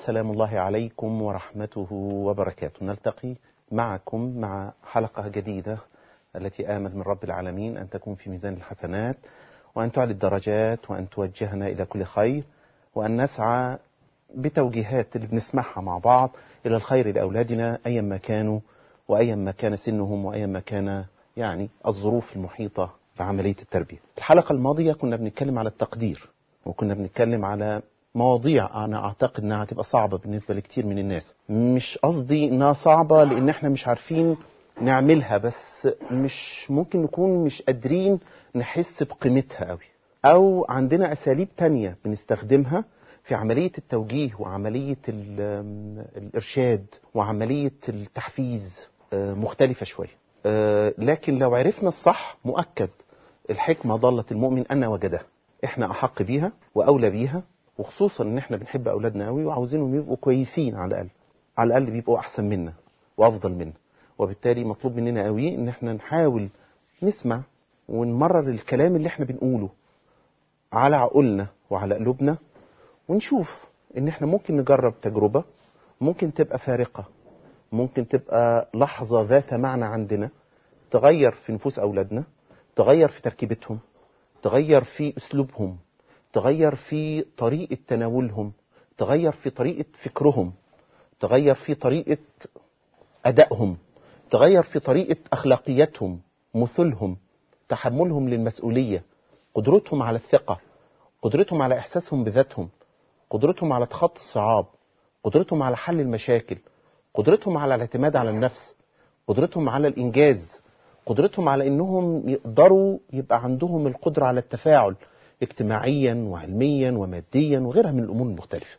سلام الله عليكم ورحمته وبركاته نلتقي معكم مع حلقة جديدة التي آمل من رب العالمين أن تكون في ميزان الحسنات وأن تعلي الدرجات وأن توجهنا إلى كل خير وأن نسعى بتوجيهات اللي بنسمعها مع بعض إلى الخير لأولادنا أيا ما كانوا وأيا ما كان سنهم وأيا ما كان يعني الظروف المحيطة بعملية التربية الحلقة الماضية كنا بنتكلم على التقدير وكنا بنتكلم على مواضيع أنا أعتقد أنها هتبقى صعبة بالنسبة لكتير من الناس مش قصدي أنها صعبة لأن احنا مش عارفين نعملها بس مش ممكن نكون مش قادرين نحس بقيمتها قوي أو عندنا أساليب تانية بنستخدمها في عملية التوجيه وعملية ال- الإرشاد وعملية التحفيز آه، مختلفة شوية آه، لكن لو عرفنا الصح مؤكد الحكمة ضالة المؤمن أن وجدها احنا أحق بيها وأولى بيها وخصوصا ان احنا بنحب أولادنا قوي وعاوزينهم يبقوا كويسين على الأقل على الأقل بيبقوا أحسن منا وأفضل منا وبالتالي مطلوب مننا قوي ان احنا نحاول نسمع ونمرر الكلام اللي احنا بنقوله على عقولنا وعلى قلوبنا ونشوف ان احنا ممكن نجرب تجربة ممكن تبقى فارقة ممكن تبقى لحظة ذات معنى عندنا تغير في نفوس أولادنا تغير في تركيبتهم تغير في أسلوبهم تغير في طريقة تناولهم تغير في طريقة فكرهم تغير في طريقة أدائهم تغير في طريقة أخلاقياتهم مثلهم تحملهم للمسؤولية قدرتهم على الثقة قدرتهم على إحساسهم بذاتهم قدرتهم على تخطي الصعاب قدرتهم على حل المشاكل قدرتهم على الاعتماد على النفس قدرتهم على الإنجاز قدرتهم على إنهم يقدروا يبقى عندهم القدرة على التفاعل اجتماعيا وعلميا وماديا وغيرها من الأمور المختلفة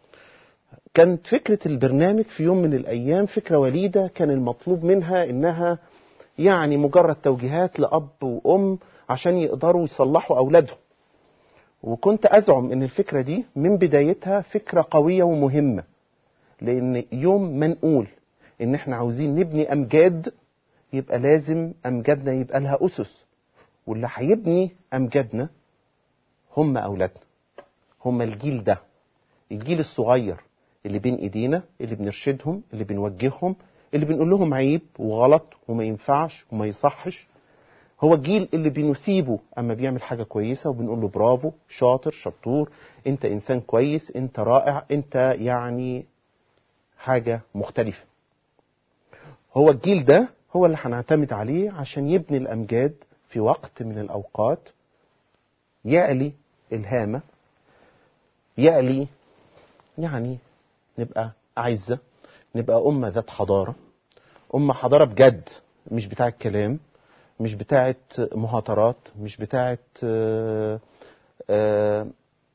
كانت فكرة البرنامج في يوم من الأيام فكرة وليدة كان المطلوب منها إنها يعني مجرد توجيهات لأب وأم عشان يقدروا يصلحوا أولادهم وكنت أزعم إن الفكرة دي من بدايتها فكرة قوية ومهمة لأن يوم ما نقول إن إحنا عاوزين نبني أمجاد يبقى لازم أمجادنا يبقى لها أسس واللي هيبني أمجادنا هم أولادنا هم الجيل ده الجيل الصغير اللي بين ايدينا اللي بنرشدهم اللي بنوجههم اللي بنقول لهم عيب وغلط وما ينفعش وما يصحش هو الجيل اللي بنسيبه اما بيعمل حاجه كويسه وبنقول له برافو شاطر شطور انت انسان كويس انت رائع انت يعني حاجه مختلفه هو الجيل ده هو اللي هنعتمد عليه عشان يبني الامجاد في وقت من الاوقات يعلي الهامه يعلي يعني نبقى أعزة نبقى أمة ذات حضارة أمة حضارة بجد مش بتاعة كلام مش بتاعة مهاترات مش بتاعة آه، آه،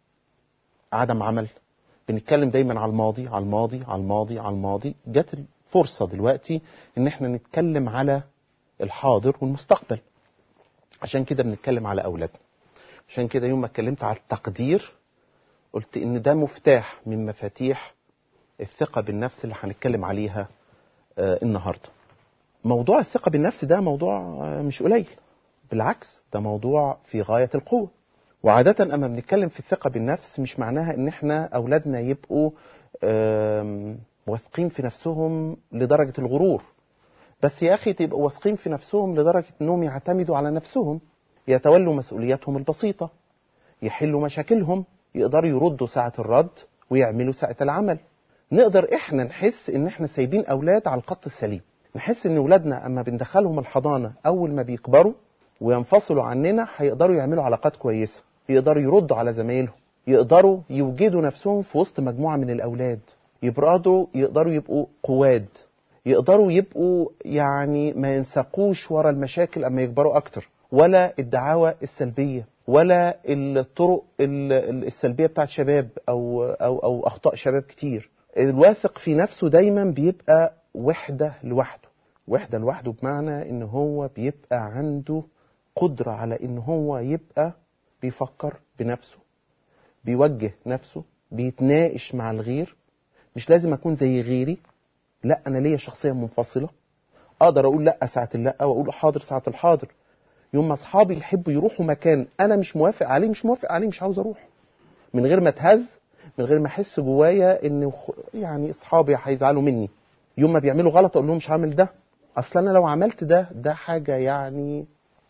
عدم عمل بنتكلم دايما على الماضي على الماضي على الماضي على الماضي جت الفرصة دلوقتي ان احنا نتكلم على الحاضر والمستقبل عشان كده بنتكلم على أولادنا عشان كده يوم ما اتكلمت على التقدير قلت ان ده مفتاح من مفاتيح الثقة بالنفس اللي هنتكلم عليها آه، النهاردة موضوع الثقة بالنفس ده موضوع آه، مش قليل بالعكس ده موضوع في غاية القوة وعادة أما بنتكلم في الثقة بالنفس مش معناها إن إحنا أولادنا يبقوا آم، واثقين في نفسهم لدرجة الغرور بس يا أخي تبقوا واثقين في نفسهم لدرجة إنهم يعتمدوا على نفسهم يتولوا مسؤولياتهم البسيطة يحلوا مشاكلهم يقدروا يردوا ساعة الرد ويعملوا ساعة العمل نقدر احنا نحس ان احنا سايبين اولاد على الخط السليم نحس ان اولادنا اما بندخلهم الحضانة اول ما بيكبروا وينفصلوا عننا هيقدروا يعملوا علاقات كويسة يقدروا يردوا على زمايلهم يقدروا يوجدوا نفسهم في وسط مجموعة من الاولاد يبردوا يقدروا يبقوا قواد يقدروا يبقوا يعني ما ينساقوش ورا المشاكل اما يكبروا اكتر ولا الدعاوى السلبية ولا الطرق ال- ال- السلبية بتاعت شباب او او او اخطاء شباب كتير الواثق في نفسه دايما بيبقى وحدة لوحده وحدة لوحده بمعنى ان هو بيبقى عنده قدرة على ان هو يبقى بيفكر بنفسه بيوجه نفسه بيتناقش مع الغير مش لازم اكون زي غيري لا انا ليا شخصية منفصلة اقدر اقول لا ساعة اللا واقول حاضر ساعة الحاضر يوم ما اصحابي يحبوا يروحوا مكان انا مش موافق عليه مش موافق عليه مش عاوز اروح من غير ما اتهز من غير ما احس جوايا ان خ- يعني اصحابي هيزعلوا مني يوم ما بيعملوا غلط اقول لهم مش هعمل ده اصل انا لو عملت ده ده حاجه يعني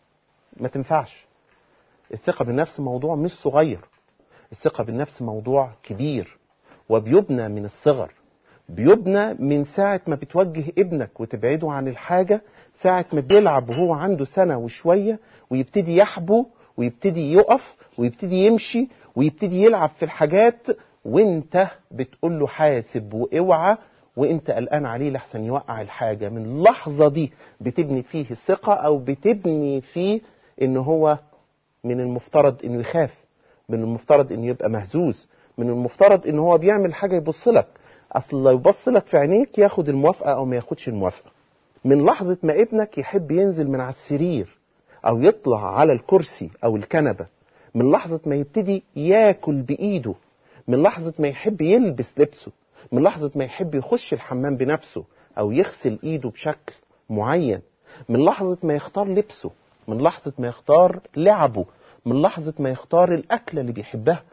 ما تنفعش الثقه بالنفس موضوع مش صغير الثقه بالنفس موضوع كبير وبيبنى من الصغر بيبنى من ساعة ما بتوجه ابنك وتبعده عن الحاجة ساعة ما بيلعب وهو عنده سنة وشوية ويبتدي يحبو ويبتدي يقف ويبتدي يمشي ويبتدي يلعب في الحاجات وانت بتقول له حاسب واوعى وانت قلقان عليه لحسن يوقع الحاجة من اللحظة دي بتبني فيه الثقة او بتبني فيه ان هو من المفترض انه يخاف من المفترض انه يبقى مهزوز من المفترض ان هو بيعمل حاجه يبص لك اصل لو يبص لك في عينيك ياخد الموافقه او ما ياخدش الموافقه من لحظه ما ابنك يحب ينزل من على السرير او يطلع على الكرسي او الكنبه من لحظه ما يبتدي ياكل بايده من لحظه ما يحب يلبس لبسه من لحظه ما يحب يخش الحمام بنفسه او يغسل ايده بشكل معين من لحظه ما يختار لبسه من لحظه ما يختار لعبه من لحظه ما يختار الاكله اللي بيحبها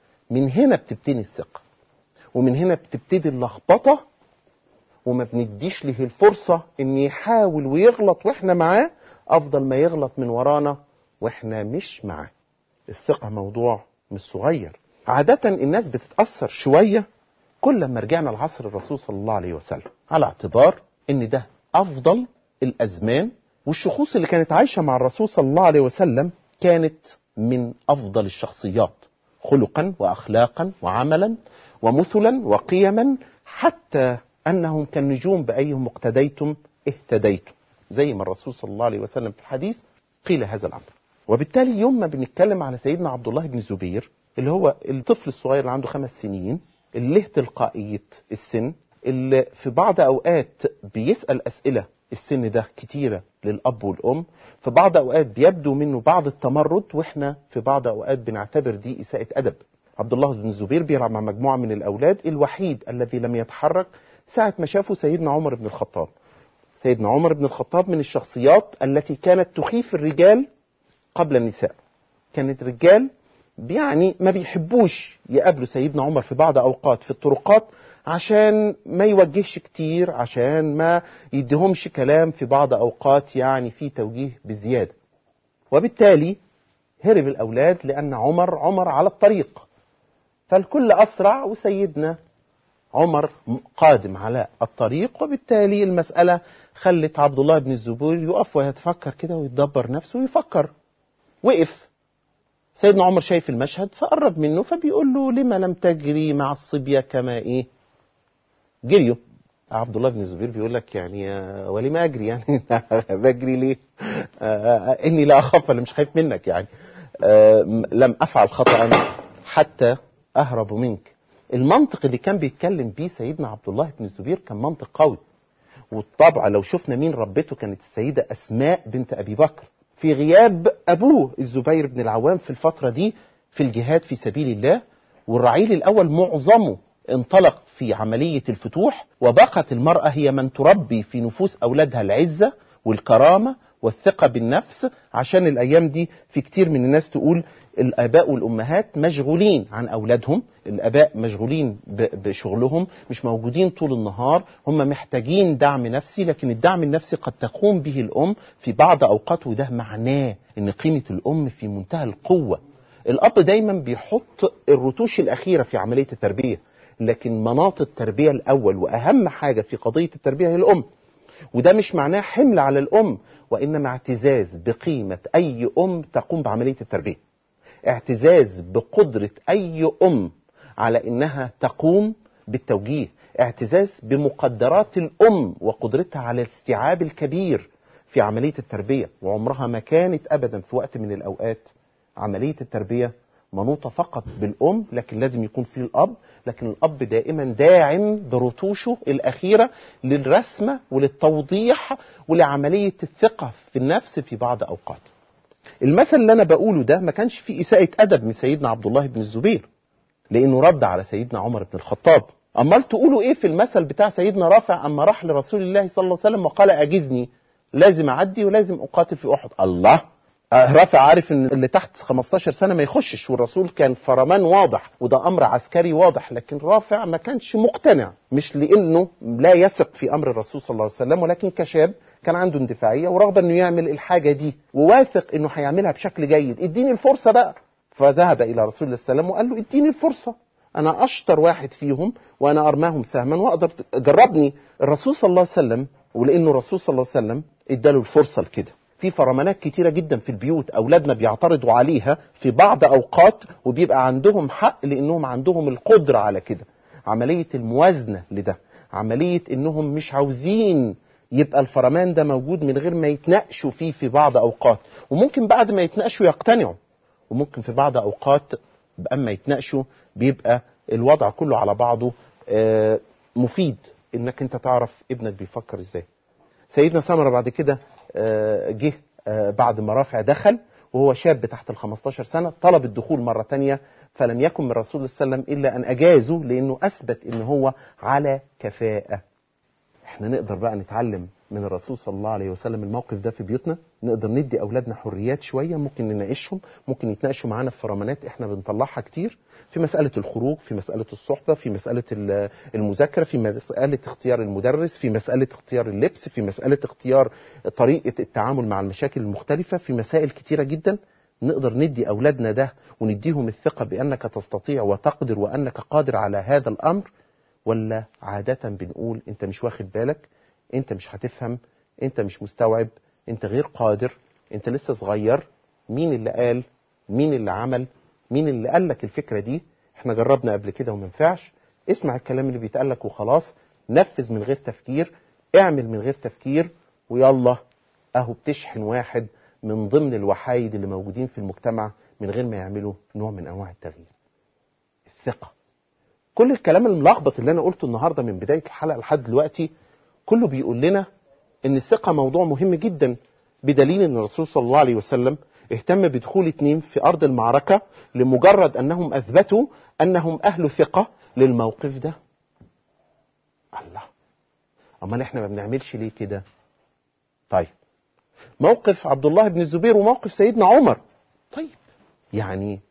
من هنا بتبتدي الثقة ومن هنا بتبتدي اللخبطة وما بنديش له الفرصة ان يحاول ويغلط واحنا معاه افضل ما يغلط من ورانا واحنا مش معاه الثقة موضوع مش صغير عادة الناس بتتأثر شوية كل ما رجعنا لعصر الرسول صلى الله عليه وسلم على اعتبار ان ده افضل الازمان والشخوص اللي كانت عايشة مع الرسول صلى الله عليه وسلم كانت من افضل الشخصيات خلقا واخلاقا وعملا ومثلا وقيما حتى انهم كالنجوم بايهم اقتديتم اهتديتم زي ما الرسول صلى الله عليه وسلم في الحديث قيل هذا الامر وبالتالي يوم ما بنتكلم على سيدنا عبد الله بن الزبير اللي هو الطفل الصغير اللي عنده خمس سنين اللي له تلقائية السن اللي في بعض أوقات بيسأل أسئلة السن ده كتيرة للأب والأم في بعض أوقات بيبدو منه بعض التمرد وإحنا في بعض أوقات بنعتبر دي إساءة أدب عبد الله بن الزبير بيلعب مع مجموعة من الأولاد الوحيد الذي لم يتحرك ساعة ما شافه سيدنا عمر بن الخطاب سيدنا عمر بن الخطاب من الشخصيات التي كانت تخيف الرجال قبل النساء كانت رجال يعني ما بيحبوش يقابلوا سيدنا عمر في بعض اوقات في الطرقات عشان ما يوجهش كتير عشان ما يديهمش كلام في بعض اوقات يعني في توجيه بزياده وبالتالي هرب الاولاد لان عمر عمر على الطريق فالكل اسرع وسيدنا عمر قادم على الطريق وبالتالي المسألة خلت عبد الله بن الزبير يقف ويتفكر كده ويتدبر نفسه ويفكر وقف سيدنا عمر شايف المشهد فقرب منه فبيقول له لما لم تجري مع الصبية كما ايه جريوا عبد الله بن الزبير بيقول لك يعني آه، ولما اجري يعني بجري ليه آه، اني لا اخاف انا مش خايف منك يعني آه، لم افعل خطا حتى اهرب منك المنطق اللي كان بيتكلم بيه سيدنا عبد الله بن الزبير كان منطق قوي والطبع لو شفنا مين ربته كانت السيدة أسماء بنت أبي بكر في غياب أبوه الزبير بن العوام في الفترة دي في الجهاد في سبيل الله والرعيل الأول معظمه انطلق في عملية الفتوح وبقت المرأة هي من تربي في نفوس أولادها العزة والكرامة والثقة بالنفس عشان الأيام دي في كتير من الناس تقول الآباء والأمهات مشغولين عن أولادهم الآباء مشغولين ب- بشغلهم مش موجودين طول النهار هم محتاجين دعم نفسي لكن الدعم النفسي قد تقوم به الأم في بعض أوقات وده معناه أن قيمة الأم في منتهى القوة الأب دايما بيحط الرتوش الأخيرة في عملية التربية لكن مناط التربية الأول وأهم حاجة في قضية التربية هي الأم وده مش معناه حمل على الأم وإنما اعتزاز بقيمة أي أم تقوم بعملية التربية اعتزاز بقدرة أي أم على إنها تقوم بالتوجيه اعتزاز بمقدرات الأم وقدرتها على الاستيعاب الكبير في عملية التربية وعمرها ما كانت أبدا في وقت من الأوقات عملية التربية منوطة فقط بالأم لكن لازم يكون في الأب لكن الأب دائما داعم برتوشه الأخيرة للرسمة وللتوضيح ولعملية الثقة في النفس في بعض أوقات المثل اللي أنا بقوله ده ما كانش فيه إساءة أدب من سيدنا عبد الله بن الزبير لأنه رد على سيدنا عمر بن الخطاب أمال تقولوا إيه في المثل بتاع سيدنا رافع أما راح لرسول الله صلى الله عليه وسلم وقال أجزني لازم أعدي ولازم أقاتل في أحد الله آه، رافع عارف ان اللي تحت 15 سنه ما يخشش والرسول كان فرمان واضح وده امر عسكري واضح لكن رافع ما كانش مقتنع مش لانه لا يثق في امر الرسول صلى الله عليه وسلم ولكن كشاب كان عنده اندفاعيه ورغبه انه يعمل الحاجه دي وواثق انه هيعملها بشكل جيد اديني الفرصه بقى فذهب الى رسول الله صلى الله عليه وسلم وقال له اديني الفرصه انا اشطر واحد فيهم وانا ارماهم سهما واقدر جربني الرسول صلى الله عليه وسلم ولانه الرسول صلى الله عليه وسلم اداله الفرصه لكده في فرمانات كتيرة جدا في البيوت أولادنا بيعترضوا عليها في بعض أوقات وبيبقى عندهم حق لأنهم عندهم القدرة على كده عملية الموازنة لده عملية إنهم مش عاوزين يبقى الفرمان ده موجود من غير ما يتناقشوا فيه في بعض أوقات وممكن بعد ما يتناقشوا يقتنعوا وممكن في بعض أوقات أما يتناقشوا بيبقى الوضع كله على بعضه آه، مفيد إنك أنت تعرف ابنك بيفكر إزاي سيدنا سمرة بعد كده آه، جه آه، بعد ما رافع دخل وهو شاب تحت ال 15 سنة طلب الدخول مرة تانية فلم يكن من الرسول صلى الله عليه وسلم إلا أن أجازه لأنه أثبت أن هو على كفاءة احنا نقدر بقى نتعلم من الرسول صلى الله عليه وسلم الموقف ده في بيوتنا نقدر ندي اولادنا حريات شويه ممكن نناقشهم ممكن يتناقشوا معانا في فرمانات احنا بنطلعها كتير في مساله الخروج في مساله الصحبه في مساله ال- المذاكره في مساله اختيار المدرس في مساله اختيار اللبس في مساله اختيار طريقه التعامل مع المشاكل المختلفه في مسائل كتيره جدا نقدر ندي اولادنا ده ونديهم الثقه بانك تستطيع وتقدر وانك قادر على هذا الامر ولا عادة بنقول انت مش واخد بالك انت مش هتفهم انت مش مستوعب انت غير قادر انت لسه صغير مين اللي قال مين اللي عمل مين اللي قال لك الفكرة دي احنا جربنا قبل كده ومنفعش اسمع الكلام اللي بيتقال لك وخلاص نفذ من غير تفكير اعمل من غير تفكير ويلا اهو بتشحن واحد من ضمن الوحايد اللي موجودين في المجتمع من غير ما يعملوا نوع من انواع التغيير الثقه كل الكلام الملخبط اللي انا قلته النهارده من بدايه الحلقه لحد دلوقتي كله بيقول لنا ان الثقه موضوع مهم جدا بدليل ان الرسول صلى الله عليه وسلم اهتم بدخول اتنين في ارض المعركه لمجرد انهم اثبتوا انهم اهل ثقه للموقف ده. الله امال احنا ما بنعملش ليه كده؟ طيب موقف عبد الله بن الزبير وموقف سيدنا عمر طيب يعني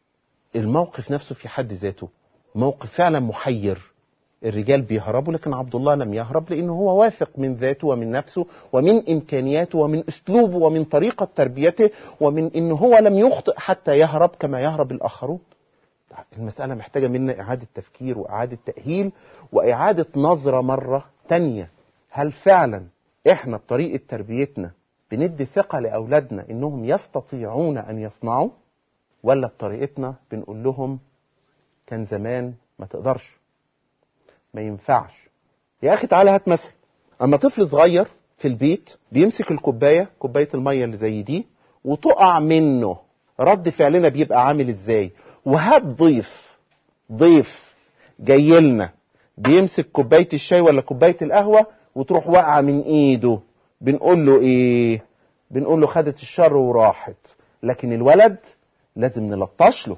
الموقف نفسه في حد ذاته موقف فعلا محير الرجال بيهربوا لكن عبد الله لم يهرب لانه هو واثق من ذاته ومن نفسه ومن امكانياته ومن اسلوبه ومن طريقه تربيته ومن انه هو لم يخطئ حتى يهرب كما يهرب الاخرون. المساله محتاجه منا اعاده تفكير واعاده تاهيل واعاده نظره مره تانية هل فعلا احنا بطريقه تربيتنا بندي ثقه لاولادنا انهم يستطيعون ان يصنعوا ولا بطريقتنا بنقول لهم كان زمان ما تقدرش ما ينفعش يا اخي تعالى هات مثل اما طفل صغير في البيت بيمسك الكوبايه كوبايه الميه اللي زي دي وتقع منه رد فعلنا بيبقى عامل ازاي وهات ضيف ضيف جاي لنا بيمسك كوبايه الشاي ولا كوبايه القهوه وتروح واقعه من ايده بنقول له ايه بنقول له خدت الشر وراحت لكن الولد لازم نلطش له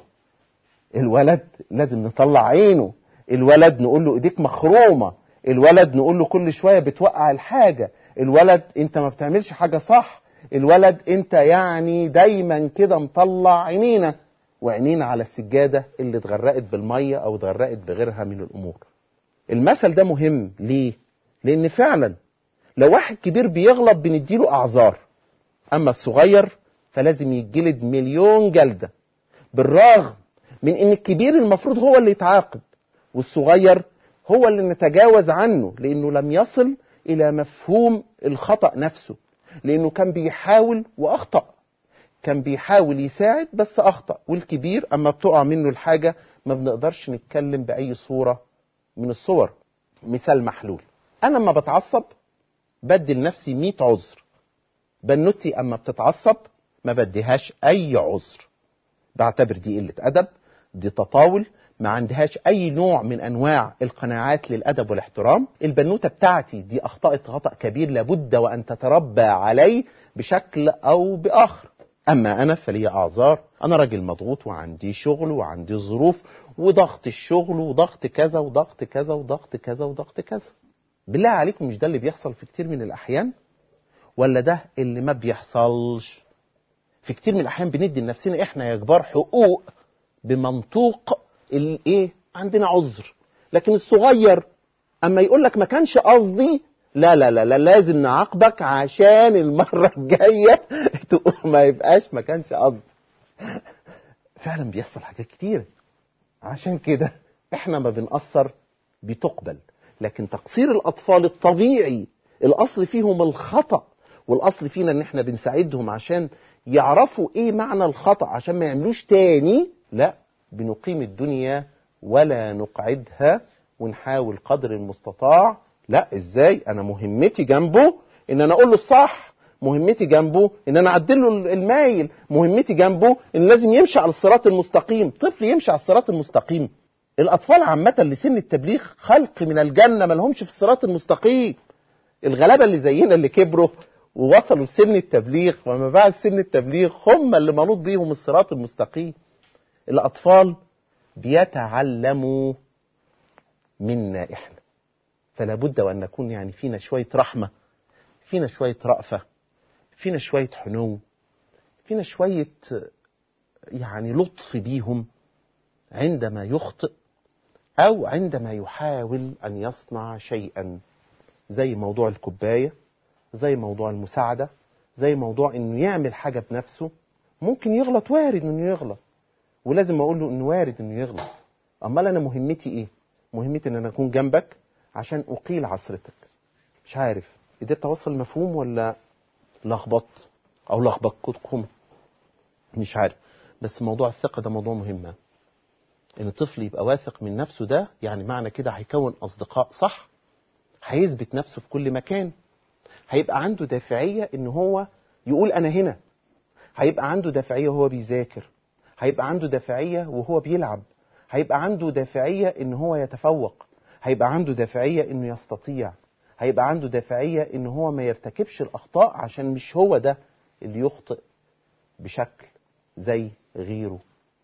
الولد لازم نطلع عينه الولد نقول له ايديك مخرومه الولد نقول له كل شويه بتوقع الحاجه الولد انت ما بتعملش حاجه صح الولد انت يعني دايما كده مطلع عينينا وعينينا على السجاده اللي اتغرقت بالميه او اتغرقت بغيرها من الامور المثل ده مهم ليه لان فعلا لو واحد كبير بيغلط بنديله اعذار اما الصغير فلازم يتجلد مليون جلده بالرغم من ان الكبير المفروض هو اللي يتعاقب والصغير هو اللي نتجاوز عنه لانه لم يصل الى مفهوم الخطا نفسه لانه كان بيحاول واخطا كان بيحاول يساعد بس اخطا والكبير اما بتقع منه الحاجه ما بنقدرش نتكلم باي صوره من الصور مثال محلول انا لما بتعصب بدي لنفسي 100 عذر بنوتي اما بتتعصب ما بديهاش اي عذر بعتبر دي قله ادب دي تطاول ما عندهاش اي نوع من انواع القناعات للادب والاحترام البنوته بتاعتي دي اخطات خطا كبير لابد وان تتربى عليه بشكل او باخر اما انا فلي اعذار انا راجل مضغوط وعندي شغل وعندي ظروف وضغط الشغل وضغط كذا وضغط كذا وضغط كذا وضغط كذا بالله عليكم مش ده اللي بيحصل في كتير من الاحيان ولا ده اللي ما بيحصلش في كتير من الاحيان بندي لنفسنا احنا يا كبار حقوق بمنطوق الايه عندنا عذر لكن الصغير اما يقول لك ما كانش قصدي لا لا لا لا لازم نعاقبك عشان المره الجايه تقول ما يبقاش ما كانش قصدي فعلا بيحصل حاجات كتيره عشان كده احنا ما بنقصر بتقبل لكن تقصير الاطفال الطبيعي الاصل فيهم الخطا والاصل فينا ان احنا بنساعدهم عشان يعرفوا ايه معنى الخطا عشان ما يعملوش تاني لا بنقيم الدنيا ولا نقعدها ونحاول قدر المستطاع لا ازاي انا مهمتي جنبه ان انا اقول له الصح مهمتي جنبه ان انا اعدل له المايل مهمتي جنبه ان لازم يمشي على الصراط المستقيم طفل يمشي على الصراط المستقيم الاطفال عامه لسن التبليغ خلق من الجنه ما لهمش في الصراط المستقيم الغلابه اللي زينا اللي كبروا ووصلوا لسن التبليغ وما بعد سن التبليغ هم اللي منوط بيهم الصراط المستقيم الاطفال بيتعلموا منا احنا فلا بد وان نكون يعني فينا شويه رحمه فينا شويه رأفه فينا شويه حنو فينا شويه يعني لطف بيهم عندما يخطئ او عندما يحاول ان يصنع شيئا زي موضوع الكوبايه زي موضوع المساعده زي موضوع انه يعمل حاجه بنفسه ممكن يغلط وارد انه يغلط ولازم اقول له انه وارد انه يغلط امال انا مهمتي ايه مهمتي ان انا اكون جنبك عشان اقيل عثرتك مش عارف قدرت اوصل المفهوم ولا لخبطت او لخبطتكم مش عارف بس موضوع الثقه ده موضوع مهم ان الطفل يبقى واثق من نفسه ده يعني معنى كده هيكون اصدقاء صح هيثبت نفسه في كل مكان هيبقى عنده دافعيه ان هو يقول انا هنا هيبقى عنده دافعيه وهو بيذاكر هيبقى عنده دافعيه وهو بيلعب هيبقى عنده دافعيه ان هو يتفوق هيبقى عنده دافعيه انه يستطيع هيبقى عنده دافعيه ان هو ما يرتكبش الاخطاء عشان مش هو ده اللي يخطئ بشكل زي غيره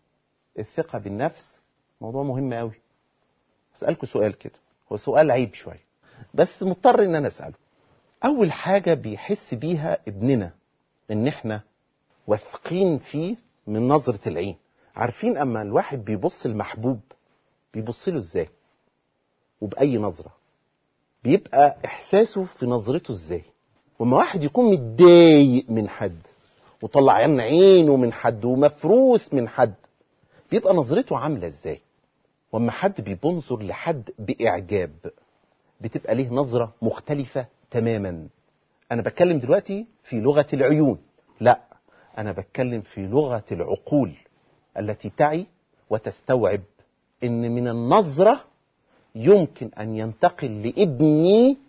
الثقه بالنفس موضوع مهم قوي اسالكم سؤال كده هو سؤال عيب شويه بس مضطر ان انا اساله اول حاجه بيحس بيها ابننا ان احنا واثقين فيه من نظره العين عارفين اما الواحد بيبص المحبوب بيبص له ازاي وباي نظره بيبقى احساسه في نظرته ازاي وما واحد يكون متضايق من حد وطلع عين عينه من حد ومفروس من حد بيبقى نظرته عامله ازاي واما حد بيبنظر لحد باعجاب بتبقى ليه نظره مختلفه تماما انا بتكلم دلوقتي في لغه العيون لا انا بتكلم في لغه العقول التي تعي وتستوعب ان من النظره يمكن ان ينتقل لابني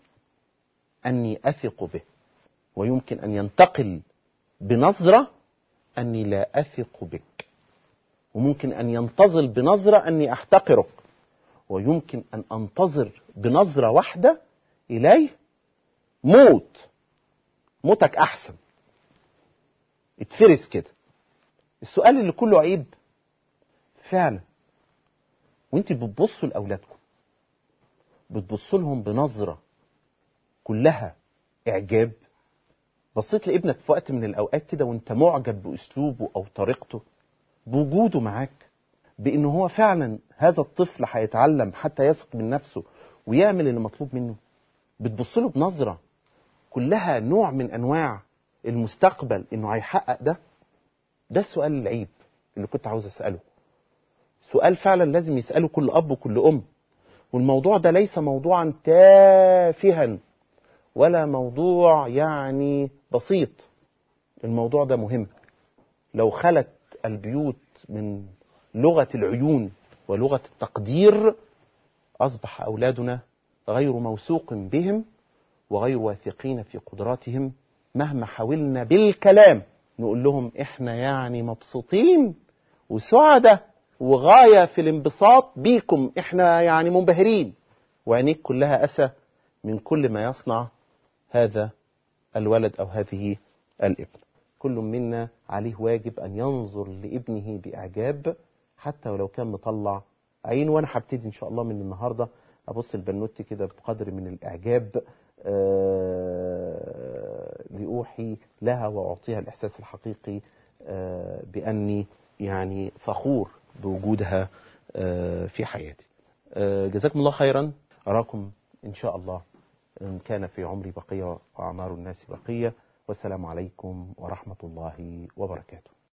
اني اثق به ويمكن ان ينتقل بنظره اني لا اثق بك وممكن ان ينتظر بنظره اني احتقرك ويمكن ان انتظر بنظره واحده اليه موت موتك احسن اتفرس كده السؤال اللي كله عيب فعلا وانت بتبصوا لاولادكم بتبصوا لهم بنظره كلها اعجاب بصيت لابنك في وقت من الاوقات كده وانت معجب باسلوبه او طريقته بوجوده معاك بان هو فعلا هذا الطفل هيتعلم حتى يثق من نفسه ويعمل اللي مطلوب منه بتبص له بنظره كلها نوع من انواع المستقبل انه هيحقق ده ده السؤال العيب اللي كنت عاوز اساله سؤال فعلا لازم يساله كل اب وكل ام والموضوع ده ليس موضوعا تافها ولا موضوع يعني بسيط الموضوع ده مهم لو خلت البيوت من لغه العيون ولغه التقدير اصبح اولادنا غير موثوق بهم وغير واثقين في قدراتهم مهما حاولنا بالكلام نقول لهم احنا يعني مبسوطين وسعدة وغاية في الانبساط بيكم احنا يعني منبهرين وعينيك كلها أسى من كل ما يصنع هذا الولد أو هذه الابن كل منا عليه واجب أن ينظر لابنه بإعجاب حتى ولو كان مطلع عين وأنا هبتدي إن شاء الله من النهاردة أبص البنوتي كده بقدر من الإعجاب آه لأوحي لها وأعطيها الإحساس الحقيقي آه، بأني يعني فخور بوجودها آه، في حياتي آه، جزاكم الله خيرا أراكم إن شاء الله إن كان في عمري بقية وأعمار الناس بقية والسلام عليكم ورحمة الله وبركاته